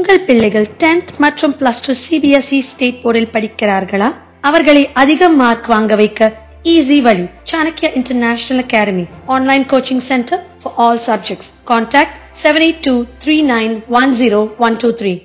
உங்கள் பிள்ளைகள் 10th மற்றும் பிளஸ் டூ சிபிஎஸ்இ ஸ்டேட் போர்டில் படிக்கிறார்களா அவர்களை அதிக மார்க் வாங்க வைக்க ஈஸி வழி Chanakya international academy online coaching centre for all subjects contact seven eight two three nine one zero one two three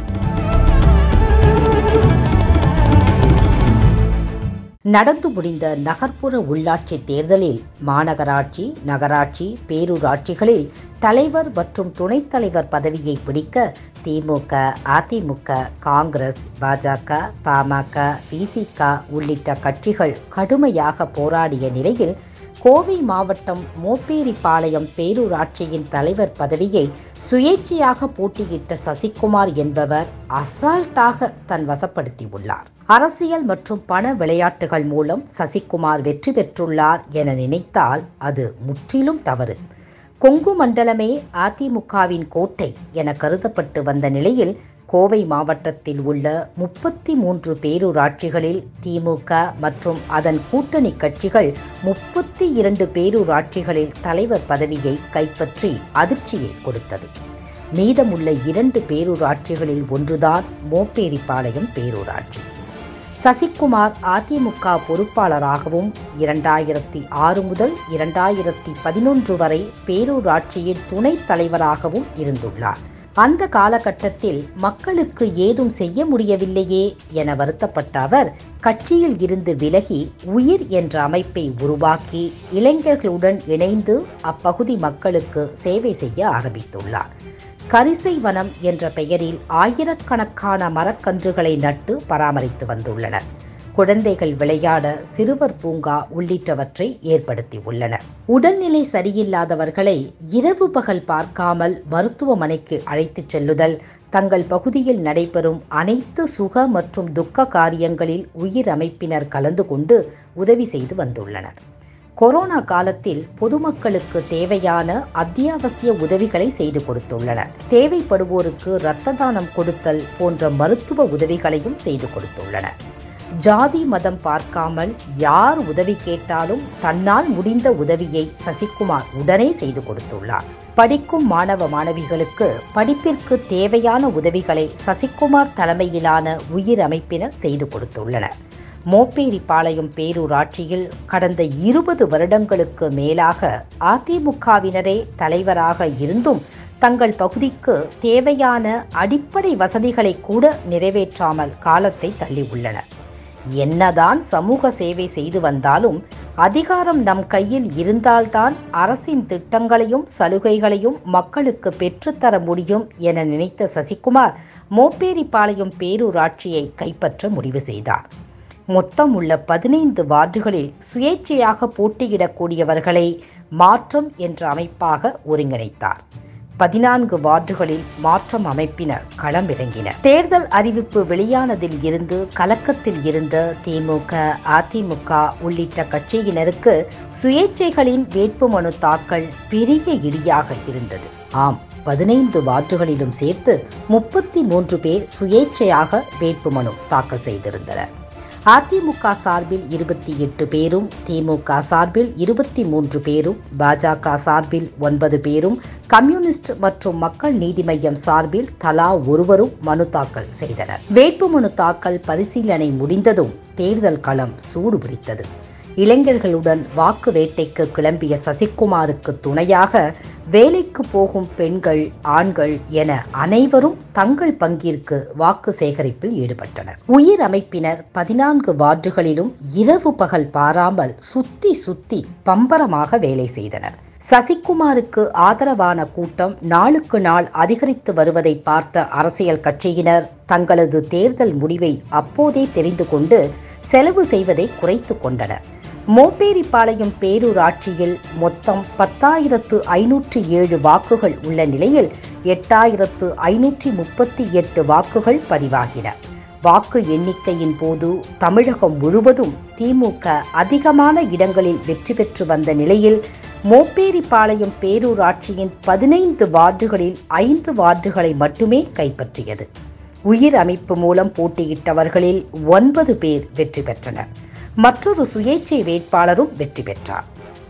நடந்து முடிந்த நகர்ப்புற உள்ளாட்சி தேர்தலில் மாநகராட்சி நகராட்சி பேரூராட்சிகளில் தலைவர் மற்றும் துணைத் தலைவர் பதவியை பிடிக்க திமுக அதிமுக காங்கிரஸ் பாஜக பாமக விசிக உள்ளிட்ட கட்சிகள் கடுமையாக போராடிய நிலையில் கோவை மாவட்டம் மோப்பேரிப்பாளையம் பேரூராட்சியின் தலைவர் பதவியை சுயேட்சையாக போட்டியிட்ட சசிகுமார் என்பவர் அசால்ட்டாக தன் வசப்படுத்தியுள்ளார் அரசியல் மற்றும் பண விளையாட்டுகள் மூலம் சசிகுமார் வெற்றி பெற்றுள்ளார் என நினைத்தால் அது முற்றிலும் தவறு கொங்கு மண்டலமே அதிமுகவின் கோட்டை என கருதப்பட்டு வந்த நிலையில் கோவை மாவட்டத்தில் உள்ள முப்பத்தி மூன்று பேரூராட்சிகளில் திமுக மற்றும் அதன் கூட்டணி கட்சிகள் முப்பத்தி இரண்டு பேரூராட்சிகளில் தலைவர் பதவியை கைப்பற்றி அதிர்ச்சியை கொடுத்தது மீதமுள்ள இரண்டு பேரூராட்சிகளில் ஒன்றுதான் மோப்பேரிப்பாளையம் பேரூராட்சி சசிகுமார் அதிமுக பொறுப்பாளராகவும் இரண்டாயிரத்தி ஆறு முதல் இரண்டாயிரத்தி பதினொன்று வரை பேரூராட்சியின் துணைத் தலைவராகவும் இருந்துள்ளார் அந்த காலகட்டத்தில் மக்களுக்கு ஏதும் செய்ய முடியவில்லையே என வருத்தப்பட்ட அவர் கட்சியில் இருந்து விலகி உயிர் என்ற அமைப்பை உருவாக்கி இளைஞர்களுடன் இணைந்து அப்பகுதி மக்களுக்கு சேவை செய்ய ஆரம்பித்துள்ளார் கரிசை வனம் என்ற பெயரில் ஆயிரக்கணக்கான மரக்கன்றுகளை நட்டு பராமரித்து வந்துள்ளனர் குழந்தைகள் விளையாட சிறுவர் பூங்கா உள்ளிட்டவற்றை ஏற்படுத்தியுள்ளனர் உடல்நிலை சரியில்லாதவர்களை இரவு பகல் பார்க்காமல் மருத்துவமனைக்கு அழைத்துச் செல்லுதல் தங்கள் பகுதியில் நடைபெறும் அனைத்து சுக மற்றும் துக்க காரியங்களில் உயிர் அமைப்பினர் கலந்து கொண்டு உதவி செய்து வந்துள்ளனர் கொரோனா காலத்தில் பொதுமக்களுக்கு தேவையான அத்தியாவசிய உதவிகளை செய்து கொடுத்துள்ளனர் தேவைப்படுவோருக்கு இரத்த தானம் கொடுத்தல் போன்ற மருத்துவ உதவிகளையும் செய்து கொடுத்துள்ளனர் ஜாதி மதம் பார்க்காமல் யார் உதவி கேட்டாலும் தன்னால் முடிந்த உதவியை சசிகுமார் உடனே செய்து கொடுத்துள்ளார் படிக்கும் மாணவ மாணவிகளுக்கு படிப்பிற்கு தேவையான உதவிகளை சசிகுமார் தலைமையிலான உயிர் அமைப்பினர் செய்து கொடுத்துள்ளனர் மோப்பேரிப்பாளையம் பேரூராட்சியில் கடந்த இருபது வருடங்களுக்கு மேலாக அதிமுகவினரே தலைவராக இருந்தும் தங்கள் பகுதிக்கு தேவையான அடிப்படை வசதிகளை கூட நிறைவேற்றாமல் காலத்தை தள்ளியுள்ளனர் என்னதான் சமூக சேவை செய்து வந்தாலும் அதிகாரம் நம் கையில் இருந்தால்தான் அரசின் திட்டங்களையும் சலுகைகளையும் மக்களுக்கு பெற்றுத்தர முடியும் என நினைத்த சசிகுமார் மோப்பேரிப்பாளையம் பேரூராட்சியை கைப்பற்ற முடிவு செய்தார் மொத்தம் உள்ள பதினைந்து வார்டுகளில் சுயேட்சையாக போட்டியிடக்கூடியவர்களை மாற்றம் என்ற அமைப்பாக ஒருங்கிணைத்தார் பதினான்கு வார்டுகளில் மாற்றம் அமைப்பினர் களமிறங்கினர் தேர்தல் அறிவிப்பு வெளியானதில் இருந்து கலக்கத்தில் இருந்த திமுக அதிமுக உள்ளிட்ட கட்சியினருக்கு சுயேட்சைகளின் வேட்புமனு தாக்கல் பெரிய இடியாக இருந்தது ஆம் பதினைந்து வார்டுகளிலும் சேர்த்து முப்பத்தி மூன்று பேர் சுயேட்சையாக வேட்புமனு தாக்கல் செய்திருந்தனர் அதிமுக சார்பில் இருபத்தி எட்டு பேரும் திமுக சார்பில் இருபத்தி மூன்று பேரும் பாஜக சார்பில் ஒன்பது பேரும் கம்யூனிஸ்ட் மற்றும் மக்கள் நீதி மய்யம் சார்பில் தலா ஒருவரும் மனு தாக்கல் செய்தனர் வேட்புமனு தாக்கல் பரிசீலனை முடிந்ததும் தேர்தல் களம் சூடுபிடித்தது இளைஞர்களுடன் வாக்கு வேட்டைக்கு கிளம்பிய சசிகுமாருக்கு துணையாக வேலைக்கு போகும் பெண்கள் ஆண்கள் என அனைவரும் தங்கள் பங்கிற்கு வாக்கு சேகரிப்பில் ஈடுபட்டனர் உயிர் அமைப்பினர் பதினான்கு வார்டுகளிலும் இரவு பகல் பாராமல் சுத்தி சுத்தி பம்பரமாக வேலை செய்தனர் சசிகுமாருக்கு ஆதரவான கூட்டம் நாளுக்கு நாள் அதிகரித்து வருவதை பார்த்த அரசியல் கட்சியினர் தங்களது தேர்தல் முடிவை அப்போதே தெரிந்து கொண்டு செலவு செய்வதை குறைத்து கொண்டனர் மோப்பேரிப்பாளையம் பேரூராட்சியில் மொத்தம் பத்தாயிரத்து ஐநூற்றி ஏழு வாக்குகள் உள்ள நிலையில் எட்டாயிரத்து ஐநூற்றி முப்பத்தி எட்டு வாக்குகள் பதிவாகின வாக்கு எண்ணிக்கையின் போது தமிழகம் முழுவதும் திமுக அதிகமான இடங்களில் வெற்றி பெற்று வந்த நிலையில் மோப்பேரிப்பாளையம் பேரூராட்சியின் பதினைந்து வார்டுகளில் ஐந்து வார்டுகளை மட்டுமே கைப்பற்றியது உயிர் அமைப்பு மூலம் போட்டியிட்டவர்களில் ஒன்பது பேர் வெற்றி பெற்றனர் மற்றொரு சுயேட்சை வேட்பாளரும் வெற்றி பெற்றார்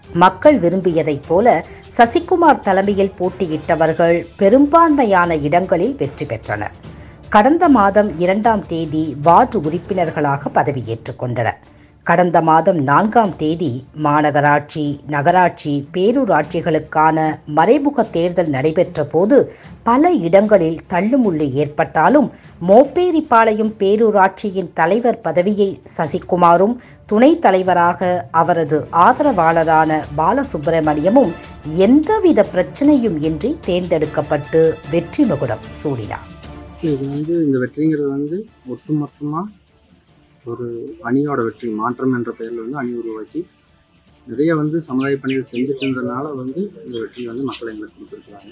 மக்கள் விரும்பியதைப் போல சசிகுமார் தலைமையில் போட்டியிட்டவர்கள் பெரும்பான்மையான இடங்களில் வெற்றி பெற்றனர் கடந்த மாதம் இரண்டாம் தேதி வார்டு உறுப்பினர்களாக பதவியேற்றுக் கொண்டனர் கடந்த மாதம் நான்காம் தேதி மாநகராட்சி நகராட்சி பேரூராட்சிகளுக்கான மறைமுக தேர்தல் நடைபெற்ற போது பல இடங்களில் தள்ளுமுள்ளு ஏற்பட்டாலும் மோப்பேரிப்பாளையம் பேரூராட்சியின் தலைவர் பதவியை சசிகுமாரும் துணைத் தலைவராக அவரது ஆதரவாளரான பாலசுப்பிரமணியமும் எந்தவித பிரச்சனையும் இன்றி தேர்ந்தெடுக்கப்பட்டு வெற்றி மகுடம் சூடினார் இது வந்து இந்த வெற்றிங்கிறது வந்து ஒட்டுமொத்தமாக ஒரு அணியோட வெற்றி மாற்றம் என்ற பெயரில் வந்து அணி உருவாக்கி நிறைய வந்து சமுதாய பணிகள் செஞ்சுட்டு இருந்ததுனால வந்து இந்த வெற்றி வந்து மக்கள் எங்களுக்கு கொடுத்துருக்குறாங்க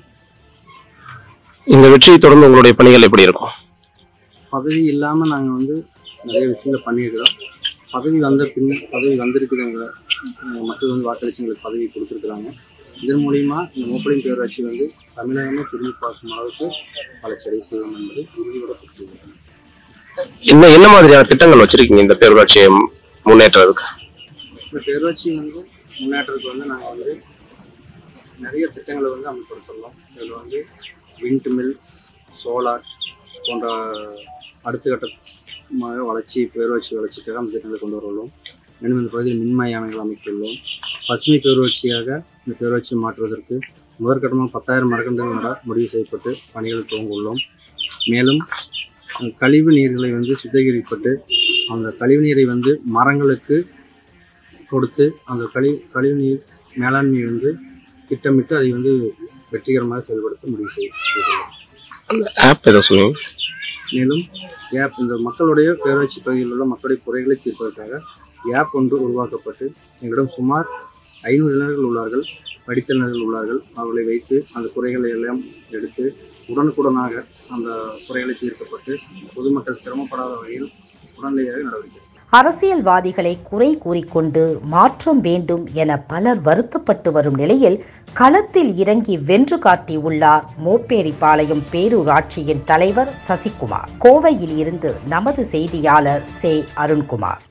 இந்த வெற்றியை தொடர்ந்து உங்களுடைய பணிகள் எப்படி இருக்கும் பதவி இல்லாமல் நாங்கள் வந்து நிறைய விஷயங்களை பண்ணியிருக்கிறோம் பதவி வந்த பின்ன பதவி வந்திருக்குதுங்க அஹ் மக்கள் வந்து வாக்களிச்சு எங்களுக்கு பதவி கொடுத்துருக்குறாங்க இதன் மூலிமா இந்த மூப்பலின் பேரூராட்சி வந்து தமிழகமே திரும்பி பார்க்கும் அளவுக்கு வளர்ச்சி செய்வோம் என்பது உறுதியோட கொடுத்துருக்கிறோம் என்ன என்ன மாதிரியான திட்டங்கள் வச்சிருக்கீங்க இந்த பேரூராட்சியை முன்னேற்றத்துக்கு இந்த பேரூராட்சி வந்து முன்னேற்றத்துக்கு வந்து நாங்கள் வந்து நிறைய திட்டங்களை வந்து அமல்படுத்துகிறோம் இதில் வந்து விண்ட் மில் சோலார் போன்ற அடுத்த கட்டமாக வளர்ச்சி பேரூராட்சி வளர்ச்சிக்காக அந்த திட்டங்களை கொண்டு வருள்ளோம் மேலும் இந்த பகுதியில் மின்மயானங்கள் அமைத்துள்ளோம் பசுமை பேரூராட்சியாக இந்த பேரூராட்சியை மாற்றுவதற்கு முதற்கட்டமாக பத்தாயிரம் மரக்கன்றுகள் நட முடிவு செய்யப்பட்டு பணிகள் துவங்க உள்ளோம் மேலும் அஹ், கழிவு நீர்களை வந்து சுத்திகரிக்கப்பட்டு அந்த கழிவு நீரை வந்து மரங்களுக்கு கொடுத்து அந்த கழிவு கழிவு நீர் மேலாண்மை வந்து திட்டமிட்டு அதை வந்து வெற்றிகரமாக செயல்படுத்த முடிவு செய்ய செய்துள்ளோம். அந்த ஆப் ஏதோ சொல்லுங்க மேலும் ஆப் இந்த மக்களுடைய பேரூராட்சி பகுதியில் உள்ள மக்களுடைய குறைகளை தீர்ப்பதற்காக ஆப் ஒன்று உருவாக்கப்பட்டு எங்களிடம் சுமார் ஐநூறு இளைஞர்கள் உள்ளார்கள் படித்த இளைஞர்கள் உள்ளார்கள் அவர்களை வைத்து அந்த குறைகளை எல்லாம் எடுத்து உடனுக்குடனாக அந்த குறைகளை தீர்க்கப்பட்டு பொதுமக்கள் சிரமப்படாத வகையில் உடனடியாக நடவடிக்கை அரசியல்வாதிகளை குறை கூறிக்கொண்டு மாற்றம் வேண்டும் என பலர் வருத்தப்பட்டு வரும் நிலையில் களத்தில் இறங்கி வென்று காட்டியுள்ளார் மோப்பேரிப்பாளையம் பேரூராட்சியின் தலைவர் சசிகுமார் கோவையில் இருந்து நமது செய்தியாளர் சே அருண்குமார்